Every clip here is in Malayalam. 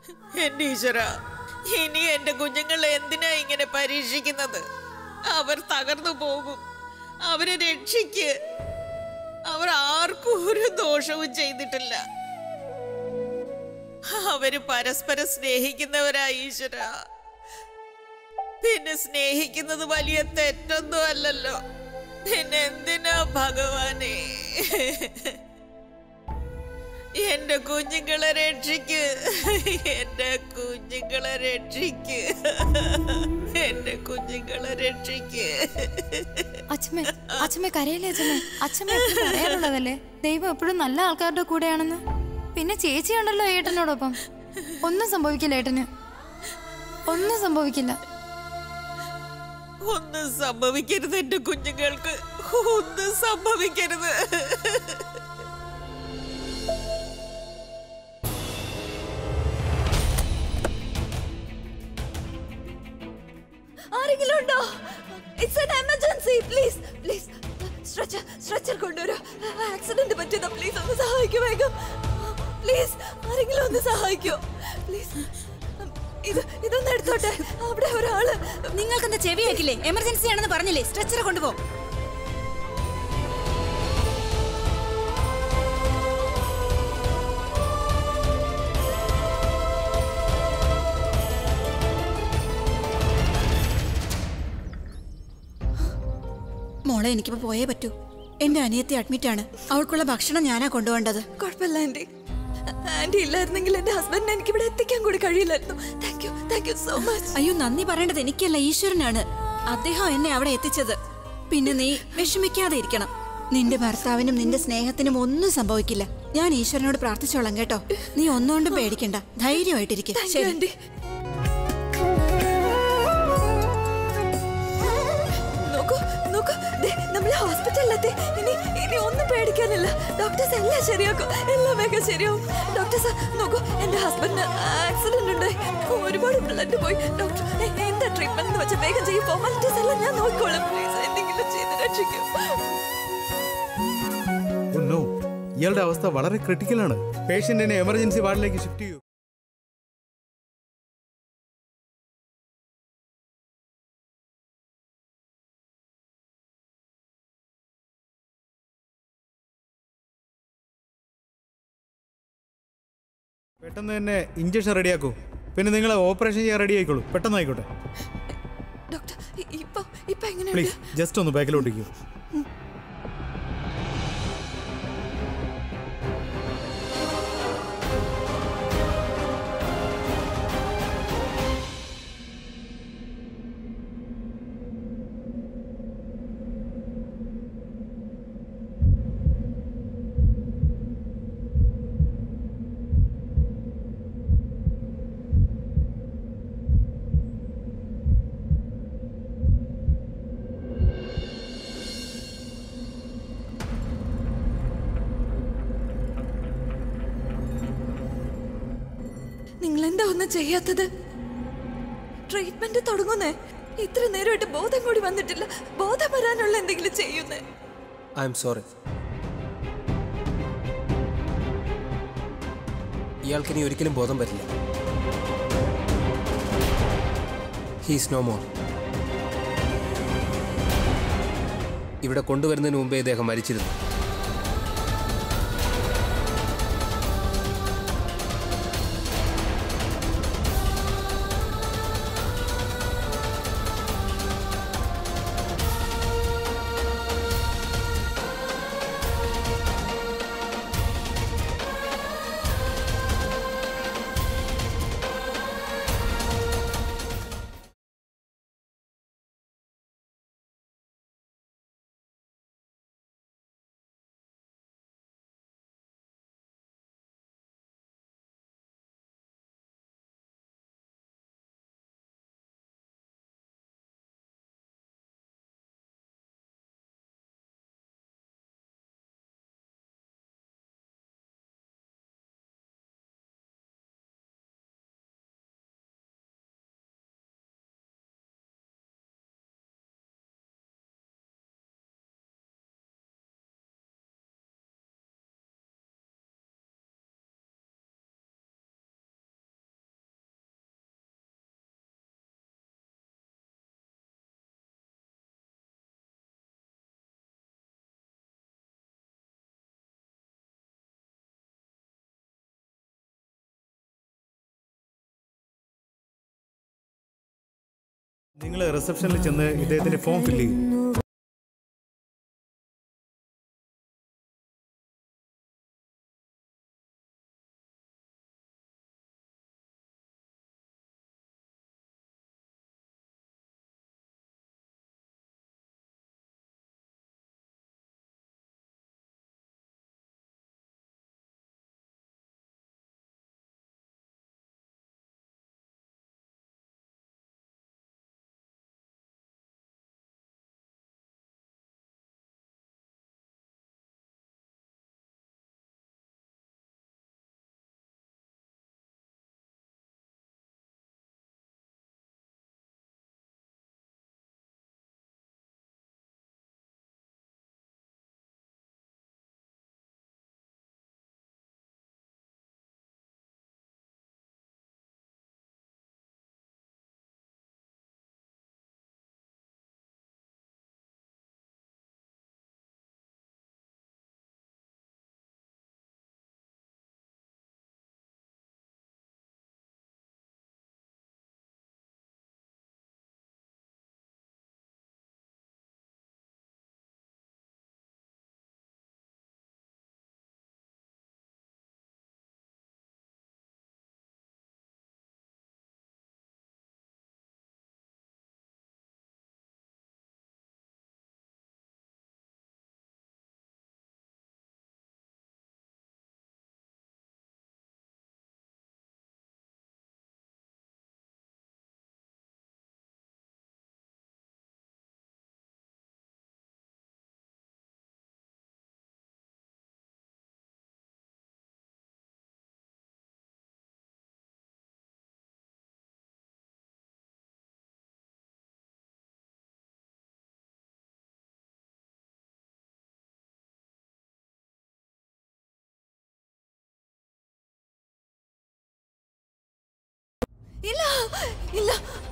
എന്റെ ഈശ്വര ഇനി എന്റെ കുഞ്ഞുങ്ങളെ എന്തിനാ ഇങ്ങനെ പരീക്ഷിക്കുന്നത് അവർ തകർന്നു പോകും അവരെ രക്ഷിക്ക് അവർ ആർക്കും ഒരു ദോഷവും ചെയ്തിട്ടില്ല അവര് പരസ്പരം സ്നേഹിക്കുന്നവരാ ഈശ്വര പിന്നെ സ്നേഹിക്കുന്നത് വലിയ തെറ്റൊന്നും അല്ലല്ലോ പിന്നെ എന്തിനാ ഭഗവാനെ എന്റെ കുഞ്ഞുങ്ങളെ രക്ഷിക്ക് എന്റെ കുഞ്ഞുങ്ങളെ രക്ഷിക്ക് എന്റെ കുഞ്ഞുങ്ങളെ രക്ഷിക്ക് അച്ഛമ്മേ അച്ഛമ്മേ കരയില്ലേ അച്ഛമ്മേ അച്ഛമ്മ എപ്പോഴും പറയാറുള്ളതല്ലേ ദൈവം എപ്പോഴും നല്ല ആൾക്കാരുടെ കൂടെയാണെന്ന് പിന്നെ ചേച്ചി ഉണ്ടല്ലോ ഏട്ടനോടൊപ്പം ഒന്നും സംഭവിക്കില്ല ഏട്ടന് ഒന്നും സംഭവിക്കില്ല ഒന്നും സംഭവിക്കരുത് എന്റെ കുഞ്ഞുങ്ങൾക്ക് ഒന്നും സംഭവിക്കരുത് ആരെങ്കിലും ഉണ്ടോ it's an emergency please please stretcher stretcher കൊണ്ടുവരൂ ആക്സിഡന്റ് പറ്റിയതാ പ്ലീസ് ഒന്ന് സഹായിക്കൂ വേഗം പ്ലീസ് ആരെങ്കിലും ഒന്ന് സഹായിക്കൂ പ്ലീസ് ഇത് ഇതൊന്ന് എടുത്തോട്ടെ അവിടെ ഒരാള് നിങ്ങൾക്ക് എന്താ ചെവി കേക്കില്ലേ എമർജൻസി ആണെന്ന് പറഞ്ഞില്ലേ സ്ട്രെച്ചർ കൊണ്ടുപോ മോളെ എനിക്കിപ്പോ പോയേ പറ്റൂ എന്റെ അനിയത്തി അഡ്മിറ്റ് ആണ് അവൾക്കുള്ള ഭക്ഷണം ഞാനാ കൊണ്ടുപോകേണ്ടത് കുഴപ്പമില്ല ആന്റി ആന്റി ഇല്ലായിരുന്നെങ്കിൽ എന്റെ ഹസ്ബൻഡിനെ എനിക്ക് ഇവിടെ എത്തിക്കാൻ കൂടി കഴിയില്ലായിരുന്നു thank you thank you so much അയ്യോ നന്ദി പറയേണ്ടത് എനിക്കല്ല ഈശ്വരനാണ് അദ്ദേഹം എന്നെ അവിടെ എത്തിച്ചത് പിന്നെ നീ വിഷമിക്കാതെ ഇരിക്കണം നിന്റെ ഭർത്താവിനും നിന്റെ സ്നേഹത്തിനും ഒന്നും സംഭവിക്കില്ല ഞാൻ ഈശ്വരനോട് പ്രാർത്ഥിച്ചോളാം കേട്ടോ നീ ഒന്നുകൊണ്ടും പേടിക്കണ്ട ധൈര്യമായിട്ടിരിക്കും താങ്ക് യു ശരി ആന്റി നോക്കൂ നോക്കൂ ദേ, നമ്മൾ ഹോസ്പിറ്റലിലെത്തി ഇനി ഇനി ഒന്നും പേടിക്കാനില്ല ഡോക്ടേഴ്സ് എല്ലാം ശരിയാക്കും എല്ലാം വേഗം ശരിയാവും ഡോക്ടേഴ്സ് നോക്കൂ എന്റെ ഹസ്ബൻഡിന് ആക്സിഡന്റ് ഉണ്ടായി ഒരുപാട് ബ്ലഡ് പോയി ഡോക്ടർ എ- എന്താ ട്രീറ്റ്മെന്റ് എന്ന് വെച്ചാൽ വേഗം ചെയ്യും ഫോർമാലിറ്റീസ് എല്ലാം ഞാൻ നോക്കിക്കോളാം പ്ലീസ് എന്തെങ്കിലും ചെയ്ത് രക്ഷിക്കും ഓ നോ ഇയാളുടെ അവസ്ഥ വളരെ ക്രിട്ടിക്കലാണ് പേഷ്യന്റിനെ എമർജൻസി വാർഡിലേക്ക് ഷിഫ്റ്റ് ചെയ്യൂ പെട്ടെന്ന് തന്നെ ഇഞ്ചക്ഷൻ റെഡിയാക്കൂ പിന്നെ നിങ്ങൾ ഓപ്പറേഷൻ ചെയ്യാൻ റെഡി ആയിക്കോളൂ പെട്ടെന്ന് ആയിക്കോട്ടെ ഡോക്ടർ ഇ- ഇപ്പൊ ഇപ്പൊ എങ്ങനെയുണ്ട് പ്ലീസ് ജസ്റ്റ് ഒന്ന് ബാക്കിലോട്ടിക്കൂ നിങ്ങൾ എന്താ ഒന്നും ചെയ്യാത്തത് ട്രീറ്റ്മെന്റ് തുടങ്ങുന്നേ ഇത്ര നേരമായിട്ട് ബോധം കൂടി വന്നിട്ടില്ല ബോധം വരാനുള്ള എന്തെങ്കിലും ചെയ്യുന്നേ ഐ എം സോറി ഇയാൾക്കിനി ഒരിക്കലും ബോധം വരില്ല ഹീസ് നോ മോർ ഇവിടെ കൊണ്ടുവരുന്നതിന് മുമ്പേ ഇദ്ദേഹം മരിച്ചിരുന്നു നിങ്ങൾ റിസപ്ഷനിൽ ചെന്ന് ഇദ്ദേഹത്തിന്റെ ഫോം ഫില്ല് ചെയ്യും ഇല്ല ഇല്ല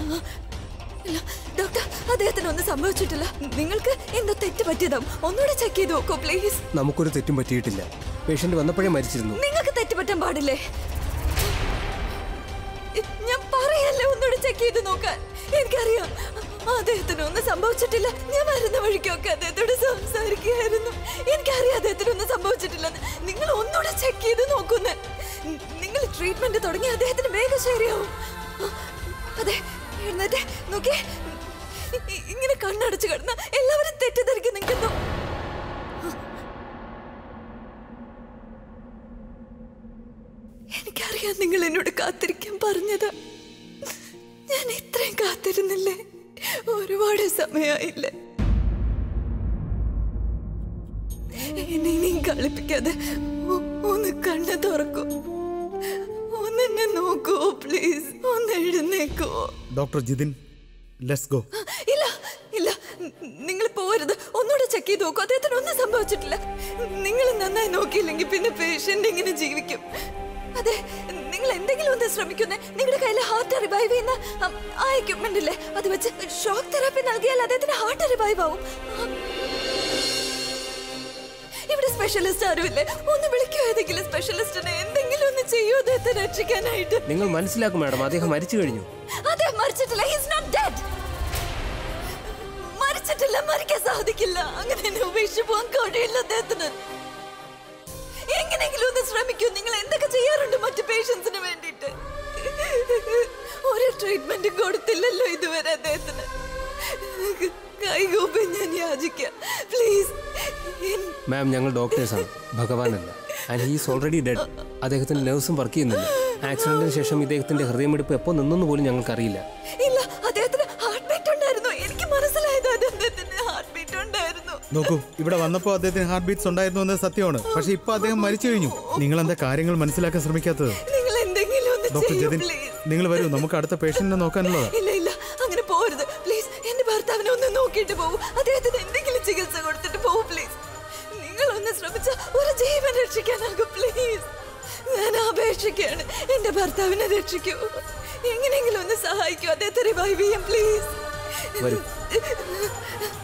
ഇല്ല ഡോക്ടർ അദ്ദേഹത്തിന് ഒന്നും സംഭവിച്ചിട്ടില്ല നിങ്ങൾക്ക് എന്തോ തെറ്റ് പറ്റിയതാവും ഒന്നുകൂടെ ചെക്ക് ചെയ്ത് നോക്കൂ പ്ലീസ് നമുക്കൊരു തെറ്റും പറ്റിയിട്ടില്ല പേഷ്യന്റ് വന്നപ്പോഴേ മരിച്ചിരുന്നു നിങ്ങൾക്ക് തെറ്റ് പറ്റാൻ പാടില്ലേ ഞാൻ പറയല്ലേ ഒന്നുകൂടെ ചെക്ക് ചെയ്ത് നോക്കാൻ എനിക്കറിയാം അദ്ദേഹത്തിന് ഒന്നും സംഭവിച്ചിട്ടില്ല ഞാൻ വരുന്ന വഴിക്കൊക്കെ അദ്ദേഹത്തോട് സംസാരിക്കുകയായിരുന്നു എനിക്കറിയാം അദ്ദേഹത്തിന് ഒന്നും സംഭവിച്ചിട്ടില്ലെന്ന് നിങ്ങൾ ഒന്നുകൂടെ ചെക്ക് ചെയ്ത് നോക്കുന്ന നിങ്ങൾ ട്രീറ്റ്മെന്റ് തുടങ്ങി അദ്ദേഹത്തിന് വേഗം ശരിയാവും അതെ എഴുന്നേറ്റ് നോക്കിയേ ഇ- ഇങ്ങനെ കണ്ണടച്ച് കിടന്ന എല്ലാവരും തെറ്റിദ്ധരിക്കും നിൽക്കുന്നു എനിക്കറിയാം നിങ്ങൾ എന്നോട് കാത്തിരിക്കാൻ പറഞ്ഞത് ഞാൻ ഇത്രയും കാത്തിരുന്നില്ലേ ഒരുപാട് സമയമായില്ലേ എന്നെ ഇനിയും കളിപ്പിക്കാതെ ഒ- ഒന്ന് കണ്ണ് തുറക്കൂ ഒന്ന് എന്നെ നോക്കുവോ പ്ലീസ് ഒന്ന് എഴുന്നേക്കോ ഡോക്ടർ ജിതിൻ ലെറ്റ്സ് ഗോ ഇല്ല ഇല്ല നിങ്ങൾ പോരുത് ഒന്നുകൂടെ ചെക്ക് ചെയ്ത് നോക്കൂ അദ്ദേഹത്തിന് ഒന്നും സംഭവിച്ചിട്ടില്ല നിങ്ങൾ നന്നായി നോക്കിയില്ലെങ്കിൽ പിന്നെ പേഷ്യന്റ് ഇങ്ങനെ ജീവിക്കും അതെ നിങ്ങൾ എന്തെങ്കിലും ഒന്ന് ശ്രമിക്കുന്നേ നിങ്ങളുടെ കയ്യിൽ ഹാർട്ട് റിവൈവ് ചെയ്യുന്ന അം, ആ എക്യുപ്മെന്റ് ഇല്ലേ അത് വെച്ച് ഷോക്ക് തെറാപ്പി നൽകിയാൽ അദ്ദേഹത്തിന് ഹാർട്ട് റിവൈവ് ആവും ആ. ഇവിടെ സ്പെഷ്യലിസ്റ്റ് ആരുമില്ലേ ഒന്ന് വിളിക്കോ ഏതെങ്കിലും സ്പെഷ്യലിസ്റ്റിനെ എന്തെങ്കിലും ഒന്ന് ചെയ്യൂ അദ്ദേഹത്തെ രക്ഷിക്കാനായിട്ട് നിങ്ങൾ മനസ്സിലാക്കും മാഡം അദ്ദേഹം മരിച്ചു കഴിഞ്ഞു അദ്ദേഹം മരിച്ചിട്ടില്ല ഹിസ് നോട്ട് ഡെഡ് മരിച്ചിട്ടില്ല മരിക്കാൻ സാധിക്കില്ല അങ്ങനെ എന്നെ ഉപേക്ഷിച്ച് പോകാൻ കഴിയില്ല അദ്ദേഹത്തിന് എങ്ങനെയെങ്കിലും ഒന്ന് ശ്രമിക്കൂ നിങ്ങൾ എന്തൊക്കെ ചെയ്യാറുണ്ട് മറ്റു പേഷ്യൻസിന് വേണ്ടിയിട്ട് ഒരു ട്രീറ്റ്മെന്റ് കൊടുത്തില്ലല്ലോ ഇതുവരെ അദ്ദേഹത്തിന് കൈകൂപ്പി ഞാൻ യാചിക്കാം പ്ലീസ് മാം ഞങ്ങൾ ഡോക്ടേഴ്സാണ് ഭഗവാനല്ല ആൻഡ് ഹീസ് ഓൾറെഡി ഡെഡ് അദ്ദേഹത്തിന്റെ നേഴ്സും വർക്ക് ചെയ്യുന്നില്ല ആക്സിഡന്റിന് ശേഷം ഇദ്ദേഹത്തിന്റെ ഹൃദയമിടിപ്പ് എപ്പോൾ നിന്നെന്ന് പോലും ഞങ്ങൾക്കറിയില്ല ഇല്ല അദ്ദേഹത്തിന് ഹാർട്ട് ബീറ്റ് ഉണ്ടായിരുന്നു എനിക്ക് മനസ്സിലായത് അദ്ദേഹത്തിന് ഹാർട്ട് ബീറ്റ് ഉണ്ടായിരുന്നു നോക്കൂ ഇവിടെ വന്നപ്പോൾ അദ്ദേഹത്തിന് ഹാർട്ട് ബീറ്റ്സ് ഉണ്ടായിരുന്നു എന്നത് സത്യമാണ് പക്ഷെ ഇപ്പൊ അദ്ദേഹം മരിച്ചു കഴിഞ്ഞു നിങ്ങൾ എന്താ കാര്യങ്ങൾ മനസ്സിലാക്കാൻ ശ്രമിക്കാത്തത് നിങ്ങൾ എന്തെങ്കിലും ഒന്ന് ഡോക്ടർ ചെയ്യൂ ജതിൻ പ്ലീസ് നിങ്ങൾ വരൂ നമുക്ക് അടുത്ത പേഷ്യന്റിനെ നോക്കാനുള്ളതാ ഇല്ല ഇല്ല അങ്ങനെ പോരുത് പ്ലീസ് എന്റെ ഭർത്താവിനെ ഒന്ന് നോക്കിയിട്ട് പോകൂ അദ്ദേഹത്തിന് എന്തെങ്കിലും ചികിത്സ കൊടുത്തിട്ട് പോകൂ പ്ലീസ് നിങ്ങൾ ഒന്ന് ശ്രമിച്ച ഒരു ജീവൻ രക്ഷിക്കാനാകും പ്ലീസ് ഞാൻ അപേക്ഷിക്കുകയാണ് എന്റെ ഭർത്താവിനെ രക്ഷിക്കൂ എങ്ങനെയെങ്കിലും ഒന്ന് സഹായിക്കൂ അദ്ദേഹത്തെ റിവൈവ് ചെയ്യാം പ്ലീസ് വരൂ